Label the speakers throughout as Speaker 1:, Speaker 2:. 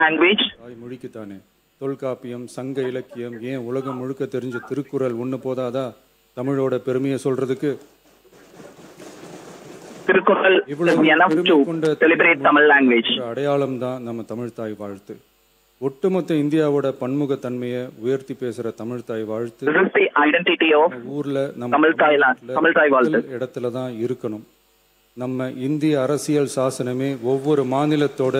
Speaker 1: language.
Speaker 2: தாய் மொழிக்குத்தானே தொல்காப்பியம் சங்க இலக்கியம் ஏன் உலகம் முழுக்க தெரிஞ்ச திருக்குறள் ஒன்று போதாதா தமிழோட பெருமையை சொல்றதுக்கு
Speaker 1: Tirukkural is
Speaker 2: இவ்வளவு
Speaker 1: enough
Speaker 2: பெருமை
Speaker 1: to
Speaker 2: கொண்ட
Speaker 1: celebrate Tamil language.
Speaker 2: அடையாளம் தான் நம்ம தமிழ் தாய் வாழ்த்து ஒட்டுமொத்த இந்தியாவோட பன்முகத்தன்மையை உயர்த்தி பேசுற தமிழ் தாய் வாழ்த்து
Speaker 1: This is the identity of
Speaker 2: ஊர்ல நம்ம
Speaker 1: Tamil Thai land,
Speaker 2: தமிழ்நாட்டுல
Speaker 1: Tamil Thai வாழ்த்து.
Speaker 2: முதல் இடத்துல தான் இருக்கணும் நம்ம இந்திய அரசியல் சாசனமே ஒவ்வொரு மாநிலத்தோட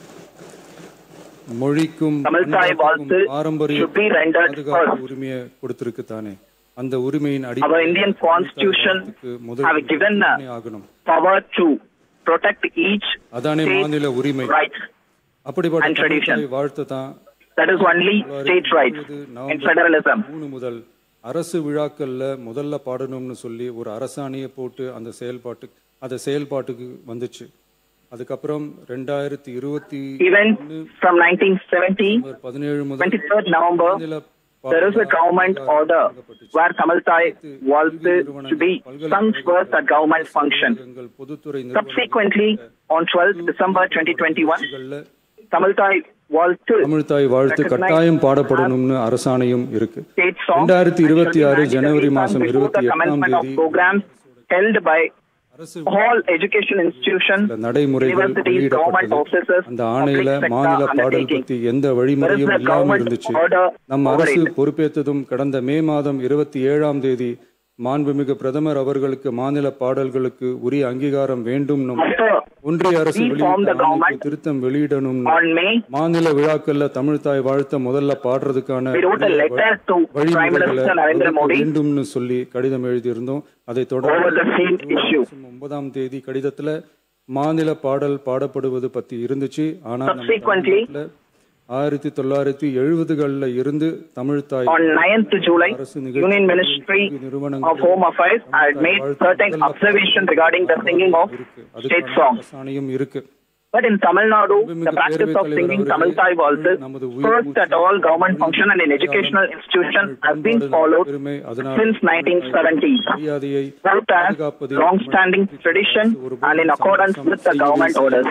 Speaker 2: மொழிக்கும்
Speaker 1: Tamil Thai
Speaker 2: பண்பாட்டுக்கும்
Speaker 1: வாழ்த்து
Speaker 2: பாரம்பரிய
Speaker 1: should be rendered
Speaker 2: பாதுகாப்பு
Speaker 1: first.
Speaker 2: உரிமையை கொடுத்திருக்கு தானே அந்த உரிமையின்
Speaker 1: Our Indian constitution have given a
Speaker 2: ஆகணும்
Speaker 1: power to protect each
Speaker 2: அதானே
Speaker 1: state
Speaker 2: மாநில உரிமை
Speaker 1: rights.
Speaker 2: அப்படிப்பட்ட
Speaker 1: and
Speaker 2: தமிழ்
Speaker 1: tradition.
Speaker 2: தாய் வாழ்த்து தான்
Speaker 1: That is only state rights in federalism.
Speaker 2: மூணு முதல் அரசு விழாக்கள்ல முதல்ல பாடணும்னு சொல்லி ஒரு அரசாணையை போட்டு அந்த செயல்பாட்டு அந்த செயல்பாட்டுக்கு வந்துச்சு அதுக்கப்புறம் ரெண்டாயிரத்தி இருபத்தி
Speaker 1: Even from 1970,
Speaker 2: பதினேழு முதல்
Speaker 1: 23rd November,
Speaker 2: மாநில
Speaker 1: there is a government order where Tamil Thai Walthu to be sung first at government function.
Speaker 2: எங்கள் பொதுத்துறை
Speaker 1: Subsequently, on 12th December 2021,
Speaker 2: நிறுவனங்கள்ல
Speaker 1: Tamil Thai Walthu
Speaker 2: தமிழ் தாய் வாழ்த்து கட்டாயம் பாடப்படணும்னு அரசாணையும் இருக்கு
Speaker 1: state song
Speaker 2: ரெண்டாயிரத்தி இருபத்தி ஆறு
Speaker 1: shall be
Speaker 2: ஜனவரி
Speaker 1: mandatory
Speaker 2: மாசம்
Speaker 1: before
Speaker 2: இருபத்தி
Speaker 1: the
Speaker 2: எட்டாம்
Speaker 1: commencement of
Speaker 2: தேதி
Speaker 1: programs held by
Speaker 2: அரசு
Speaker 1: all education institutions,
Speaker 2: சில நடைமுறைகள்
Speaker 1: universities, government
Speaker 2: வெளியிடப்பட்டது
Speaker 1: offices,
Speaker 2: அந்த ஆணையில
Speaker 1: public sector
Speaker 2: மாநில பாடல்
Speaker 1: undertaking.
Speaker 2: பத்தி எந்த
Speaker 1: There is
Speaker 2: வழிமுறையும்
Speaker 1: a
Speaker 2: இல்லாம
Speaker 1: government
Speaker 2: இருந்துச்சு
Speaker 1: order
Speaker 2: நம்ம
Speaker 1: over
Speaker 2: அரசு
Speaker 1: it.
Speaker 2: பொறுப்பேற்றதும் கடந்த மே மாதம் இருபத்தி ஏழாம் தேதி மாண்புமிகு பிரதமர் அவர்களுக்கு மாநில பாடல்களுக்கு உரிய அங்கீகாரம் வேண்டும்
Speaker 1: After
Speaker 2: ஒன்றிய அரசு
Speaker 1: we formed
Speaker 2: வெளியிட்ட
Speaker 1: the government
Speaker 2: ஆணைக்கு திருத்தம் வெளியிடணும்
Speaker 1: on May,
Speaker 2: மாநில விழாக்கள்ல தமிழ் தாய் வாழ்த்த முதல்ல பாடுறதுக்கான
Speaker 1: we wrote a letter to Prime
Speaker 2: வழிமுறைகளை
Speaker 1: Minister Narendra
Speaker 2: வகுக்க
Speaker 1: Modi
Speaker 2: வேண்டும்னு சொல்லி கடிதம் எழுதியிருந்தோம் அதை
Speaker 1: over
Speaker 2: தொடர்ந்து
Speaker 1: the same issue.
Speaker 2: மாசம் ஒன்பதாம் தேதி கடிதத்துல மாநில பாடல் பாடப்படுவது பத்தி இருந்துச்சு ஆனா நம்ம
Speaker 1: Subsequently,
Speaker 2: தமிழ்நாட்டுல ஆயிரத்தி தொள்ளாயிரத்தி எழுபதுகள்ல இருந்து தமிழ் தாய்
Speaker 1: On 9th July,
Speaker 2: அரசு
Speaker 1: Union Ministry
Speaker 2: நிறுவனங்கள்
Speaker 1: of Home Affairs had made certain observations regarding the singing of
Speaker 2: இருக்கு
Speaker 1: state
Speaker 2: அதுக்கான
Speaker 1: songs.
Speaker 2: அரசாணையும் இருக்கு
Speaker 1: But in Tamil Nadu, the practice of singing Tamil Thai waltzes first at all government function and in educational institutions has been followed
Speaker 2: பெருமை அதனால்
Speaker 1: since 1970s.
Speaker 2: மரியாதையை
Speaker 1: Both as
Speaker 2: பாதுகாப்பதில்
Speaker 1: long-standing tradition and in accordance with the government orders.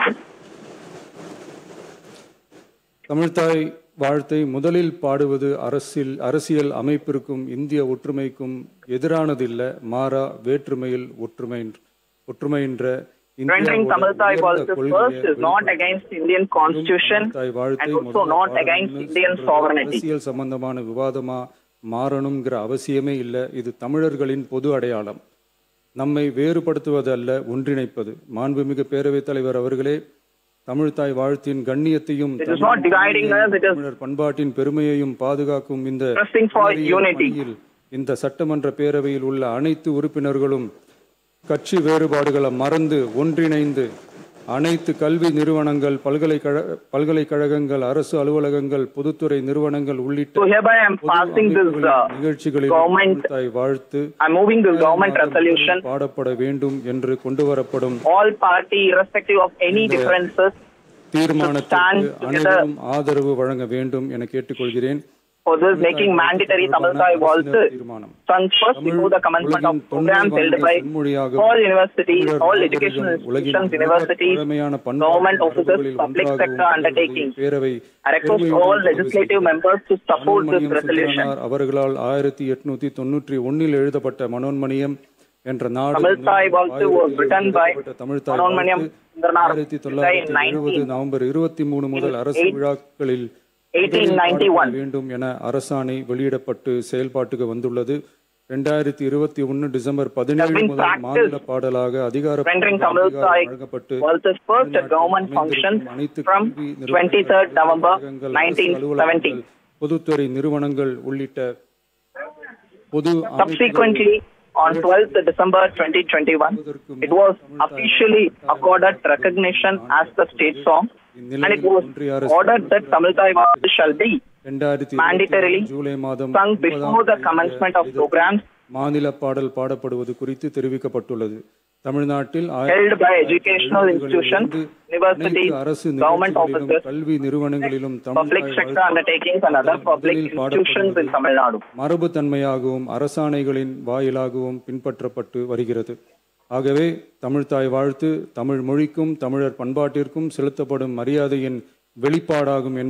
Speaker 2: தமிழ்தாய் வாழ்த்தை முதலில் பாடுவது அரசியல் அரசியல் அமைப்பிற்கும் இந்திய ஒற்றுமைக்கும் எதிரானதில்லை மாறா வேற்றுமையில் ஒற்றுமை ஒற்றுமைன்ற
Speaker 1: Rendering Tamil Thai waltzes first is not against Indian constitution
Speaker 2: தாய் வாழ்த்தை
Speaker 1: and also
Speaker 2: முதல்ல
Speaker 1: not against
Speaker 2: பாடணும்னு
Speaker 1: Indian
Speaker 2: சொல்றது
Speaker 1: sovereignty.
Speaker 2: அரசியல் சம்பந்தமான விவாதமா மாறணுங்கிற அவசியமே இல்லை இது தமிழர்களின் பொது அடையாளம் நம்மை வேறுபடுத்துவது அல்ல ஒன்றிணைப்பது மாண்புமிகு பேரவைத் தலைவர் அவர்களே தமிழ்தாய் வாழ்த்தின் கண்ணியத்தையும்
Speaker 1: It is not dividing us, it is
Speaker 2: தமிழர் பண்பாட்டின் பெருமையையும் பாதுகாக்கும் இந்த
Speaker 1: pressing for
Speaker 2: உயரிய
Speaker 1: unity.
Speaker 2: பணியில் இந்த சட்டமன்ற பேரவையில் உள்ள அனைத்து உறுப்பினர்களும் கட்சி வேறுபாடுகளை மறந்து ஒன்றிணைந்து அனைத்து கல்வி நிறுவனங்கள் பல்கலைக்கழக பல்கலைக்கழகங்கள் அரசு அலுவலகங்கள் பொதுத்துறை நிறுவனங்கள் உள்ளிட்ட
Speaker 1: So hereby I am
Speaker 2: பொது
Speaker 1: passing this
Speaker 2: அமைப்புகளின்
Speaker 1: uh,
Speaker 2: நிகழ்ச்சிகளில்
Speaker 1: government-
Speaker 2: தமிழ்தாய் வாழ்த்து
Speaker 1: I'm moving this government resolution.
Speaker 2: பாடப்பட வேண்டும் என்று கொண்டு வரப்படும்
Speaker 1: All party, irrespective of any differences,
Speaker 2: தீர்மானத்திற்கு
Speaker 1: stand together.
Speaker 2: அனைவரும் ஆதரவு வழங்க வேண்டும் என கேட்டுக்கொள்கிறேன்
Speaker 1: for this making mandatory Tamil Thai waltz
Speaker 2: தீர்மானம்
Speaker 1: sung first before the commencement of programs held by all universities, all educational institutions, universities, government offices, public sector undertakings.
Speaker 2: பேரவை
Speaker 1: I request all legislative members to support this
Speaker 2: Manonmaniam
Speaker 1: resolution.
Speaker 2: Sundaranar அவர்களால் ஆயிரத்தி எட்நூத்தி தொண்ணூற்றி ஒன்னில் எழுதப்பட்ட மனோன்மணியம் என்ற நாடு
Speaker 1: Tamil Thai வாழ்த்து was written by
Speaker 2: தமிழ் தாய்
Speaker 1: மனோன்மணியம்
Speaker 2: வாழ்த்து
Speaker 1: சுந்தரனார்
Speaker 2: ஆயிரத்தி தொள்ளாயிரத்தி
Speaker 1: in
Speaker 2: எழுபது
Speaker 1: 19
Speaker 2: நவம்பர் இருபத்தி மூணு முதல் அரசு
Speaker 1: eight-
Speaker 2: விழாக்களில்
Speaker 1: 1891.
Speaker 2: பாடப்பட வேண்டும் என அரசாணை வெளியிடப்பட்டு செயல்பாட்டுக்கு வந்துள்ளது ரெண்டாயிரத்தி இருபத்தி ஒன்னு டிசம்பர் பதினேழு
Speaker 1: been
Speaker 2: முதல்
Speaker 1: practiced
Speaker 2: மாநில பாடலாக அதிகார
Speaker 1: Rendering Tamil Thai
Speaker 2: வழங்கப்பட்டு
Speaker 1: waltzes first at government functions from 23rd November 1970.
Speaker 2: பொதுத்துறை நிறுவனங்கள் உள்ளிட்ட பொது
Speaker 1: Subsequently, on 12th December 2021, it was officially accorded recognition as the state song, and it was ordered that Tamil Thai Waltz shall be
Speaker 2: ரெண்டாயிரத்தி
Speaker 1: mandatorily
Speaker 2: July மாதம்
Speaker 1: sung
Speaker 2: ஒன்பதாம்
Speaker 1: before the
Speaker 2: தேதி
Speaker 1: commencement of
Speaker 2: இது
Speaker 1: programs
Speaker 2: மாநில பாடல் பாடப்படுவது குறித்து தெரிவிக்கப்பட்டுள்ளது தமிழ்நாட்டில்
Speaker 1: held by educational institutions, universities,
Speaker 2: அனைத்து அரசு
Speaker 1: government
Speaker 2: நிகழ்ச்சிகளிலும்
Speaker 1: offices,
Speaker 2: கல்வி நிறுவனங்களிலும் தமிழ்
Speaker 1: public
Speaker 2: தாய்
Speaker 1: sector
Speaker 2: வாழ்த்து
Speaker 1: undertakings, and other public institutions in Tamil Nadu.
Speaker 2: மரபுத்தன்மையாகவும் அரசாணைகளின் வாயிலாகவும் பின்பற்றப்பட்டு வருகிறது ஆகவே தமிழ்தாய் வாழ்த்து தமிழ் மொழிக்கும் தமிழர் பண்பாட்டிற்கும் செலுத்தப்படும் மரியாதையின் வெளிப்பாடாகும் என்பது